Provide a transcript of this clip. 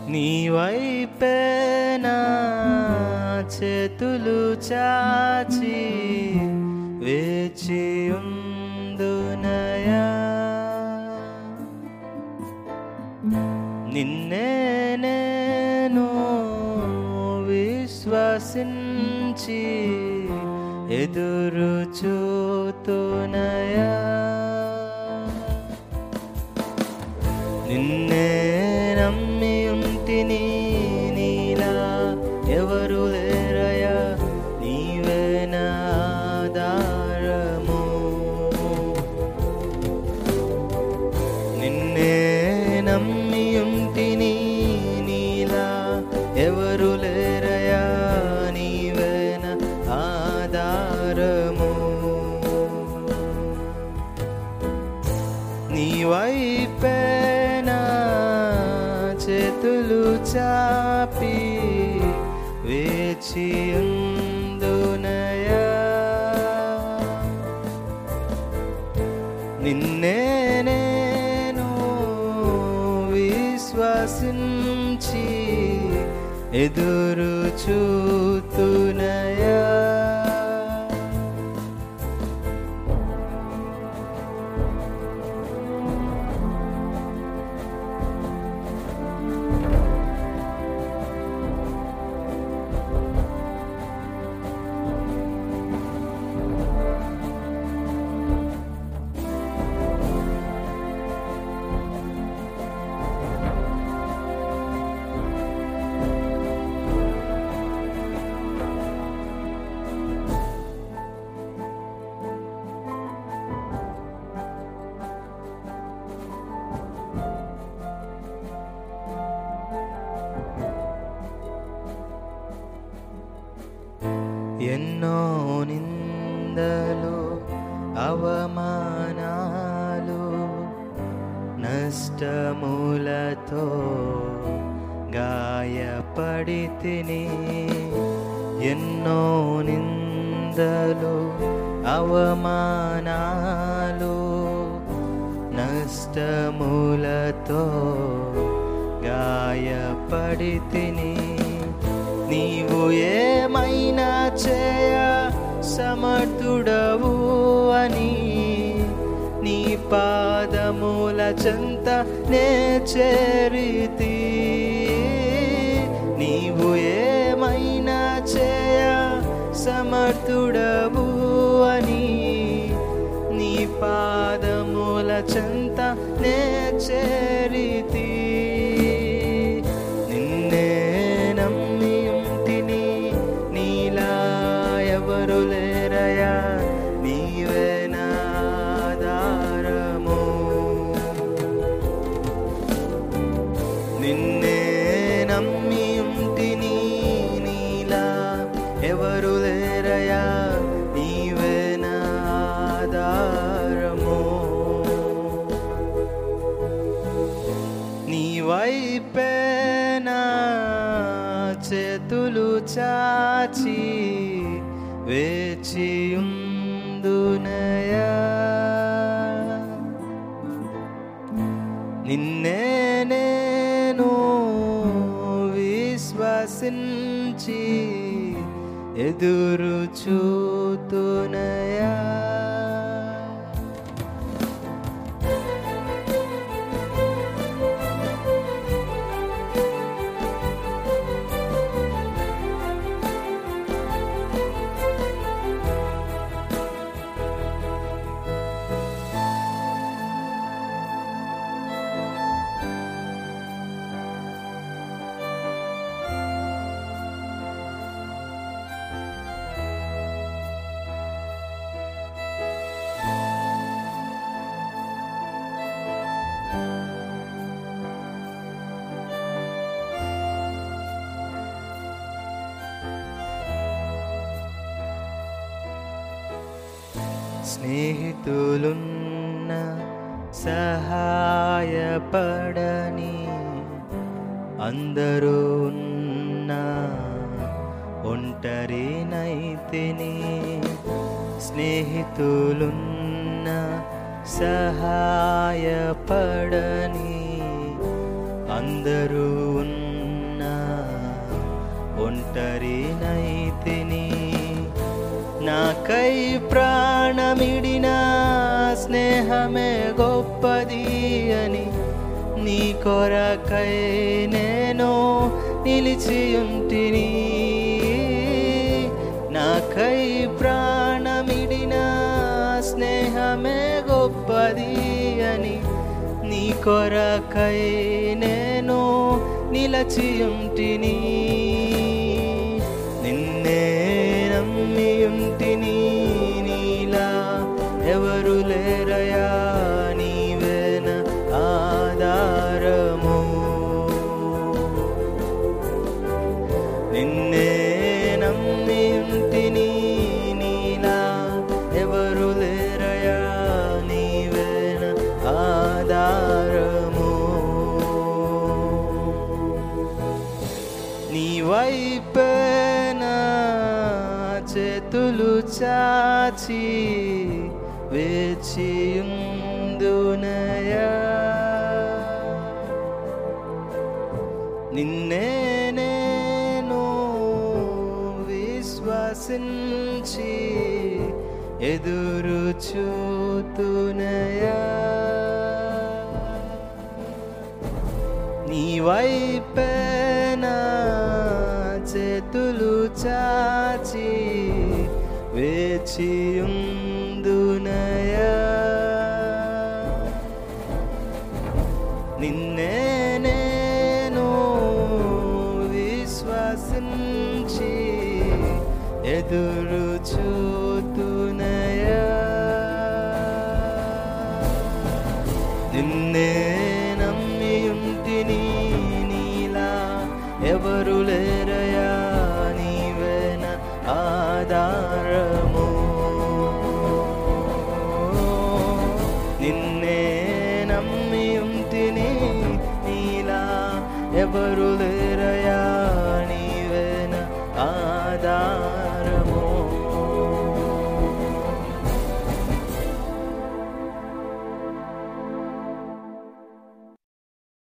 నీ వైపే నా చేతులు చాచి వేచి ఉందునయా నిన్నే నేను విశ్వసించి ఎదురు చూతునయా నిన్నే నమ్మి ఉంటిని నీలా ఎవరు లేరయా నీవే నా ఆధారము నిన్నే నమ్మి ఉంటిని నీలా ఎవరు లేరయా నీవే నా ఆధారము నీ వైపే నా చేతులు చాపి వేచి ఉందునయా నిన్నే నేను విశ్వసించి ఎదురు చూతునయా ఎన్నో నిందలు అవమానాలు నష్టములతో గాయపడి తిని ఎన్నో నిందలు అవమానాలు నష్టములతో గాయపడి తిని నీవు ఏమైనా చేయ సమర్థుడవు అని నీ పాదముల చెంత నే చేరితి నీవు ఏమైనా చేయ సమర్థుడవు అని నీ పాదముల చెంత నే చేరితి నిన్నే నమ్మి ఉంటిని నీలా ఎవరు లేరయా నీవే నా ఆధారము నిన్నే నమ్మి ఉంటిని నీలా ఎవరు లేరయా నీవే నా ఆధారము నీ వైపే నా చేతులు చాచి వేచి ఉందునయా నిన్నే నేను విశ్వసించి ఎదురు చూతునయా స్నేహితులున్న సహాయపడని అందరూ ఉన్న ఒంటరి నైతిని స్నేహితులున్న సహాయపడని అందరూ ఉన్న ఒంటరినైతిని నాకై ప్రాణమిడిన స్నేహమే గొప్పది అని నీ కొరకై నేను నిలిచియుంటిని నాకై ప్రాణమిడిన స్నేహమే గొప్పది అని నీ కొరకై నేను నిలచియుంటిని నిన్నే నమ్మియుంటిని నీలా ఎవరు లేరయా నీవేన ఆధారము నిన్నే నమ్మియుంటిని నీలా ఎవరు లేరయా నీవేన ఆధారము నీ వైపేన చేతులు చాచి వేచియుందునయా నిన్నే నేను విశ్వసించి ఎదురు చూతునయా నీ వైపేన చేతులు చాచి వేచియుందునయా నిన్నే నేను విశ్వసించి ఎదురు చూతునయా నిన్నే నమ్మియుంటిని నీలా ఎవరు లేరయా నీవేన ఆధారము నిన్నే నమ్మియుంటిని నీలా ఎవరు లేరయా